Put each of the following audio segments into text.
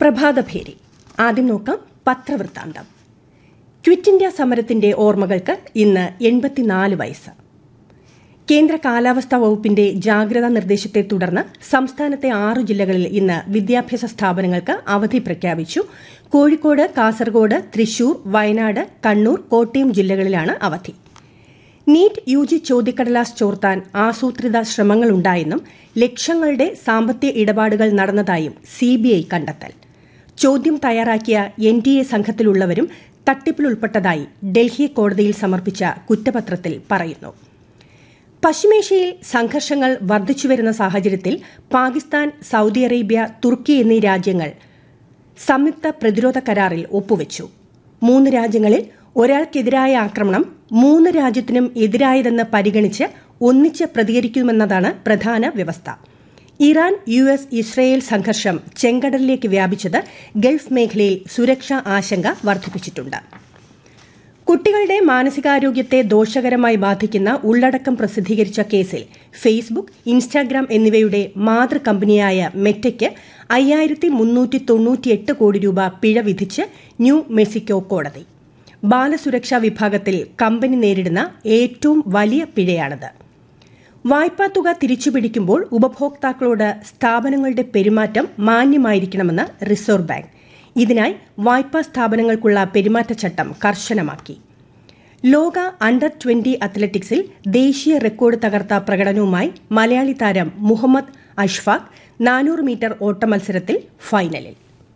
പ്രഭാതഭേരി ആദ്യം നോക്കാം പത്രവൃത്താന്തം quit India സമരത്തിന്റെ ഓർമ്മകൾക്ക് ഇന്ന് എൺപത്തിനാല് വയസ്സ് കേന്ദ്ര കാലാവസ്ഥാ വകുപ്പിന്റെ ജാഗ്രതാ നിർദ്ദേശത്തെ തുടർന്ന് സംസ്ഥാനത്തെ ആറു ജില്ലകളിൽ ഇന്ന് വിദ്യാഭ്യാസ സ്ഥാപനങ്ങൾക്ക് അവധി പ്രഖ്യാപിച്ചു കോഴിക്കോട് കാസർഗോഡ് തൃശൂർ വയനാട് കണ്ണൂർ കോട്ടയം ജില്ലകളിലാണ് അവധി നീറ്റ് യു ജി ചോദ്യക്കടലാസ് ചോർത്താൻ ആസൂത്രിത ശ്രമങ്ങളുണ്ടായെന്നും ലക്ഷങ്ങളുടെ സാമ്പത്തിക ഇടപാടുകൾ നടന്നതായും സിബിഐ കണ്ടെത്തൽ ചോദ്യം തയ്യാറാക്കിയ എൻ ഡി എ സംഘത്തിലുള്ളവരും തട്ടിപ്പിലുൾപ്പെട്ടതായി ഡൽഹി കോടതിയിൽ സമർപ്പിച്ച കുറ്റപത്രത്തിൽ പറയുന്നു പശ്ചിമേഷ്യയിൽ സംഘർഷങ്ങൾ വർദ്ധിച്ചുവരുന്ന സാഹചര്യത്തിൽ പാകിസ്ഥാൻ സൌദി അറേബ്യ തുർക്കി എന്നീ രാജ്യങ്ങൾ സംയുക്ത പ്രതിരോധ കരാറിൽ ഒപ്പുവച്ചു മൂന്ന് രാജ്യങ്ങളിൽ ഒരാൾക്കെതിരായ ആക്രമണം മൂന്ന് രാജ്യത്തിനും എതിരായതെന്ന് പരിഗണിച്ച് ഒന്നിച്ച് പ്രതികരിക്കുമെന്നതാണ് പ്രധാന വ്യവസ്ഥ ഇറാൻ യു എസ് ഇസ്രയേൽ സംഘർഷം ചെങ്കടലിലേക്ക് വ്യാപിച്ചത് ഗൾഫ് മേഖലയിൽ സുരക്ഷാ ആശങ്ക വർദ്ധിപ്പിച്ചിട്ടുണ്ട് കുട്ടികളുടെ മാനസികാരോഗ്യത്തെ ദോഷകരമായി ബാധിക്കുന്ന ഉള്ളടക്കം പ്രസിദ്ധീകരിച്ച കേസിൽ ഫേസ്ബുക്ക് ഇൻസ്റ്റാഗ്രാം എന്നിവയുടെ മാതൃ കമ്പനിയായ മെറ്റയ്ക്ക് അയ്യായിരത്തി മുന്നൂറ്റി തൊണ്ണൂറ്റിയെട്ട് കോടി രൂപ പിഴ വിധിച്ച് ന്യൂ മെക്സിക്കോ കോടതി ബാലസുരക്ഷാ വിഭാഗത്തിൽ കമ്പനി നേരിടുന്ന ഏറ്റവും വലിയ പിഴയാണിത് വായ്പാ തുക തിരിച്ചുപിടിക്കുമ്പോൾ ഉപഭോക്താക്കളോട് സ്ഥാപനങ്ങളുടെ പെരുമാറ്റം മാന്യമായിരിക്കണമെന്ന് റിസർവ് ബാങ്ക് ഇതിനായി വായ്പാ സ്ഥാപനങ്ങൾക്കുള്ള പെരുമാറ്റച്ചട്ടം കർശനമാക്കി ലോക അണ്ടർ ട്വന്റി അത്ലറ്റിക്സിൽ ദേശീയ റെക്കോർഡ് തകർത്ത പ്രകടനവുമായി മലയാളി താരം മുഹമ്മദ് അഷ്ഫാഖ് നാനൂറ് മീറ്റർ ഓട്ടമത്സരത്തിൽ ഫൈനലിൽ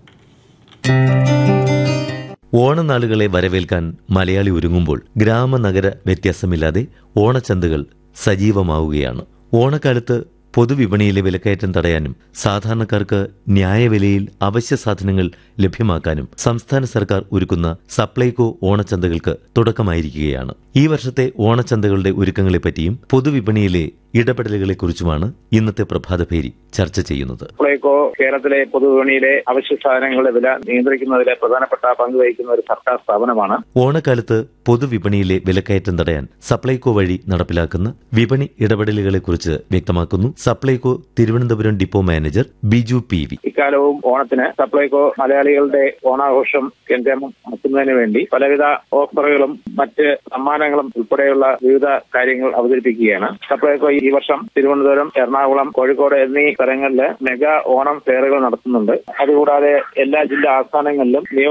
ഓണനാളുകളെ വരവേൽക്കാൻ മലയാളി ഒരുങ്ങുമ്പോൾ ഗ്രാമനഗര വ്യത്യാസമില്ലാതെ ഓണച്ചന്തകൾ സജീവമാവുകയാണ് ഓണക്കാലത്ത് പൊതുവിപണിയിലെ വിലക്കയറ്റം തടയാനും സാധാരണക്കാർക്ക് ന്യായവിലയിൽ അവശ്യ സാധനങ്ങൾ ലഭ്യമാക്കാനും സംസ്ഥാന സർക്കാർ ഒരുക്കുന്ന സപ്ലൈകോ ഓണച്ചന്തകൾക്ക് തുടക്കമായിരിക്കുകയാണ് ഈ വർഷത്തെ ഓണച്ചന്തകളുടെ ഒരുക്കങ്ങളെപ്പറ്റിയും പൊതുവിപണിയിലെ ഇടപെടലുകളെക്കുറിച്ചുമാണ് ഇന്നത്തെ പ്രഭാതഭേരി ചർച്ച ചെയ്യുന്നത് സപ്ലൈകോ കേരളത്തിലെ പൊതുവിപണിയിലെ അവശ്യ സാധനങ്ങളുടെ വില നിയന്ത്രിക്കുന്നതിലെ പ്രധാനപ്പെട്ട പങ്ക് വഹിക്കുന്ന ഒരു സർക്കാർ സ്ഥാപനമാണ് ഓണക്കാലത്ത് പൊതുവിപണിയിലെ വിലക്കയറ്റം തടയാൻ സപ്ലൈകോ വഴി നടപ്പിലാക്കുന്ന വിപണി ഇടപെടലുകളെക്കുറിച്ച് വ്യക്തമാക്കുന്നു Supplyco Thiruvananthapuram depot manager Biju P V ഇക്കാലവും ഓണത്തിന് സപ്ലൈകോ മലയാളികളുടെ ഓണാഘോഷം കേന്ദ്രമാക്കുന്നതിന് വേണ്ടി പലവിധ ഓഫറുകളും മറ്റ് സമ്മാനങ്ങളും ഉൾപ്പെടെയുള്ള വിവിധ കാര്യങ്ങൾ അവതരിപ്പിക്കുകയാണ് സപ്ലൈകോ ഈ വർഷം തിരുവനന്തപുരം എറണാകുളം കോഴിക്കോട് എന്നീ സ്ഥലങ്ങളിൽ മെഗാ ഓണം ഫെയറുകൾ നടത്തുന്നുണ്ട് അതുകൂടാതെ എല്ലാ ജില്ലാ ആസ്ഥാനങ്ങളിലും